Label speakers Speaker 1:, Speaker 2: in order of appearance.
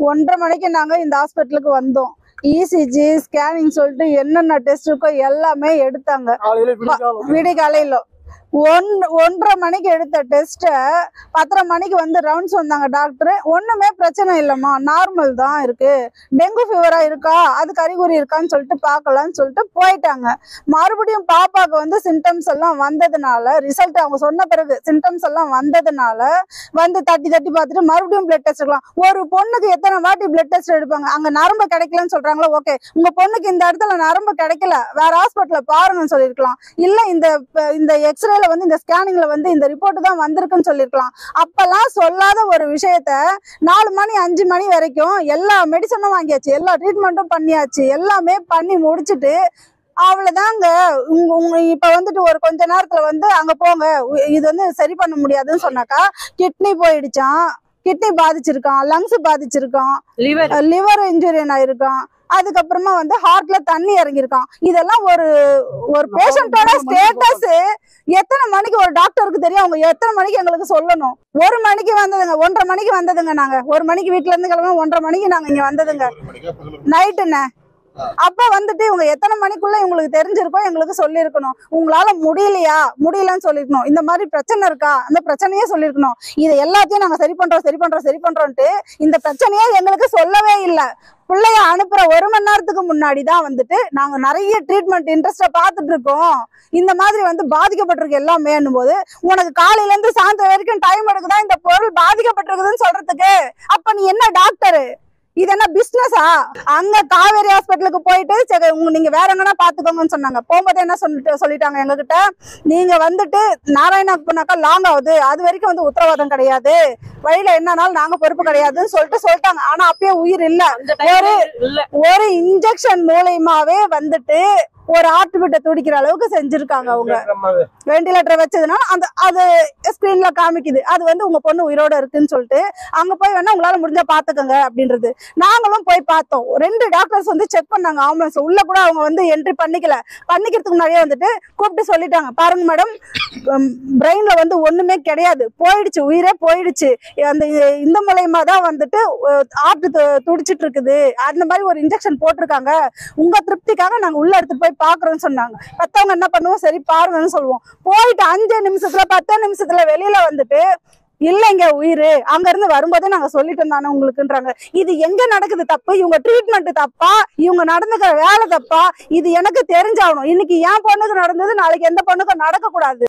Speaker 1: ஒன்றரை மணிக்கு நாங்க இந்த ஹாஸ்பிட்டலுக்கு வந்தோம் இசிஜி ஸ்கேனிங் சொல்லிட்டு என்னென்ன டெஸ்ட் இருக்கோ எல்லாமே எடுத்தாங்க
Speaker 2: காலையில விடிகாலம்
Speaker 1: விடிகாலையில ஒன் ஒன்றரை மணிக்கு எடுத்த டெஸ்ட்டை பத்தரை மணிக்கு வந்து ரவுண்ட்ஸ் வந்தாங்க டாக்டர் ஒண்ணுமே பிரச்சனை இல்லைம்மா நார்மல் தான் இருக்கு டெங்கு ஃபீவரா இருக்கா அதுக்கு அறிகுறி இருக்கான்னு சொல்லிட்டு பார்க்கலாம்னு சொல்லிட்டு போயிட்டாங்க மறுபடியும் பாப்பாக்கு வந்து சிம்டம்ஸ் எல்லாம் வந்ததுனால ரிசல்ட் அவங்க சொன்ன பிறகு சிம்டம்ஸ் எல்லாம் வந்ததுனால வந்து தட்டி தட்டி பார்த்துட்டு மறுபடியும் பிளட் டெஸ்ட் எடுக்கலாம் ஒரு பொண்ணுக்கு எத்தனை வாட்டி பிளட் டெஸ்ட் எடுப்பாங்க அங்க நரம்பு கிடைக்கலன்னு சொல்றாங்களா ஓகே உங்க பொண்ணுக்கு இந்த இடத்துல நரம்பு கிடைக்கல வேற ஹாஸ்பிட்டல்ல பாருங்கன்னு சொல்லியிருக்கலாம் இல்ல இந்த ப- இந்த எக்ஸ்ரேல வந்து இந்த ஸ்கேனிங்ல வந்து இந்த ரிப்போர்ட் தான் வந்திருக்குன்னு சொல்லியிருக்கலாம் அப்பெல்லாம் சொல்லாத ஒரு விஷயத்த நாலு மணி அஞ்சு மணி வரைக்கும் எல்லா மெடிசனும் வாங்கியாச்சு எல்லா ட்ரீட்மெண்ட்டும் பண்ணியாச்சு எல்லாமே பண்ணி முடிச்சுட்டு அவ்வளவுதாங்க உங்க உங்க இப்ப வந்துட்டு ஒரு கொஞ்ச நேரத்துல வந்து அங்க போங்க உ- இது வந்து சரி பண்ண முடியாதுன்னு சொன்னாக்கா கிட்னி போயிடுச்சான் கிட்னி பாதிச்சிருக்கான் லங்ஸ் பாதிச்சிருக்கான்
Speaker 3: லிவர்
Speaker 1: லிவர் இன்ஜுரியன் ஆயிருக்கான் அதுக்கப்புறமா வந்து ஹார்ட்ல தண்ணி இறங்கியிருக்கான் இதெல்லாம் ஒரு ஒரு பேஷண்டோட ஸ்டேட்டஸ் எத்தனை மணிக்கு ஒரு டாக்டருக்கு தெரியும் அவங்க எத்தனை மணிக்கு எங்களுக்கு சொல்லணும் ஒரு மணிக்கு வந்ததுங்க ஒன்றரை மணிக்கு வந்ததுங்க நாங்க ஒரு மணிக்கு வீட்ல இருந்து கிளம்ப ஒன்றரை மணிக்கு நாங்க இங்க வந்ததுங்க நைட்டுண்ணே அப்ப வந்துட்டு இவங்க எத்தனை மணிக்குள்ள இவங்களுக்கு தெரிஞ்சிருக்கோ எங்களுக்கு சொல்லியிருக்கணும் உங்களால முடியலையா முடியலன்னு சொல்லிருக்கணும் இந்த மாதிரி பிரச்சனை இருக்கா அந்த பிரச்சனையே சொல்லியிருக்கணும் இதை எல்லாத்தையும் நாங்க சரி பண்றோம் சரி பண்றோம் சரி பண்றோம்ட்டு இந்த பிரச்சனையே எங்களுக்கு சொல்லவே இல்லை பிள்ளைய அனுப்புற ஒரு மணி நேரத்துக்கு முன்னாடி தான் வந்துட்டு நாங்க நிறைய ட்ரீட்மெண்ட் இன்ட்ரெஸ்டா பார்த்துட்டு இருக்கோம் இந்த மாதிரி வந்து பாதிக்கப்பட்டிருக்கு எல்லாமேன்னும் போது உனக்கு காலையில இருந்து சாயந்தரம் வரைக்கும் டைம் எடுக்குதா இந்த பொருள் பாதிக்கப்பட்டிருக்குதுன்னு சொல்றதுக்கு அப்ப நீ என்ன டாக்டரு இது என்ன பிசினஸா அங்க காவேரி ஹாஸ்பிட்டலுக்கு போயிட்டு சரி உங்க நீங்க வேற எங்கன்னா பாத்துக்கோங்கன்னு சொன்னாங்க போகும்போது என்ன சொல்லிட்டு சொல்லிட்டாங்க எங்ககிட்ட நீங்க வந்துட்டு நாராயணாக்கு போனாக்கா லாங் ஆகுது அது வரைக்கும் வந்து உத்தரவாதம் கிடையாது வழியில என்னன்னாலும் நாங்க பொறுப்பு கிடையாதுன்னு சொல்லிட்டு சொல்லிட்டாங்க ஆனா அப்பயே உயிர் இல்ல ஒரு
Speaker 3: இல்ல
Speaker 1: ஒரு இன்ஜெக்ஷன் மூலியமாவே வந்துட்டு ஒரு ஹார்ட் பீட்டை துடிக்கிற அளவுக்கு செஞ்சிருக்காங்க அவங்க வெண்டிலேட்டர் வச்சதுனால அந்த அது ஸ்கிரீன்ல காமிக்குது அது வந்து உங்க பொண்ணு உயிரோட இருக்குன்னு சொல்லிட்டு அங்க போய் வேணா உங்களால முடிஞ்சா பாத்துக்கோங்க அப்படின்றது நாங்களும் போய் பார்த்தோம் ரெண்டு டாக்டர்ஸ் வந்து செக் பண்ணாங்க ஆம்புலன்ஸ் உள்ள கூட அவங்க வந்து என்ட்ரி பண்ணிக்கல பண்ணிக்கிறதுக்கு முன்னாடியே வந்துட்டு கூப்பிட்டு சொல்லிட்டாங்க பாருங்க மேடம் பிரெயின்ல வந்து ஒண்ணுமே கிடையாது போயிடுச்சு உயிரே போயிடுச்சு அந்த இந்த மூலயமா தான் வந்துட்டு ஆட்டு துடிச்சிட்டு இருக்குது அந்த மாதிரி ஒரு இன்ஜெக்ஷன் போட்டிருக்காங்க உங்க திருப்திக்காக நாங்க உள்ள எடுத்துட்டு போய் பாக்குறோம்னு சொன்னாங்க மத்தவங்க என்ன பண்ணுவோம் சரி பாருங்கன்னு சொல்லுவோம் போயிட்டு அஞ்சு நிமிஷத்துல பத்து நிமிஷத்துல வெளியில வந்துட்டு இல்லைங்க உயிர் அங்க இருந்து வரும்போதே நாங்க சொல்லிட்டு இருந்தானே உங்களுக்குன்றாங்க இது எங்க நடக்குது தப்பு இவங்க ட்ரீட்மெண்ட் தப்பா இவங்க நடந்துக்கிற வேலை தப்பா இது எனக்கு தெரிஞ்சாகணும் இன்னைக்கு என் பொண்ணுக்கு நடந்தது நாளைக்கு எந்த பொண்ணுக்கும் நடக்க கூடாது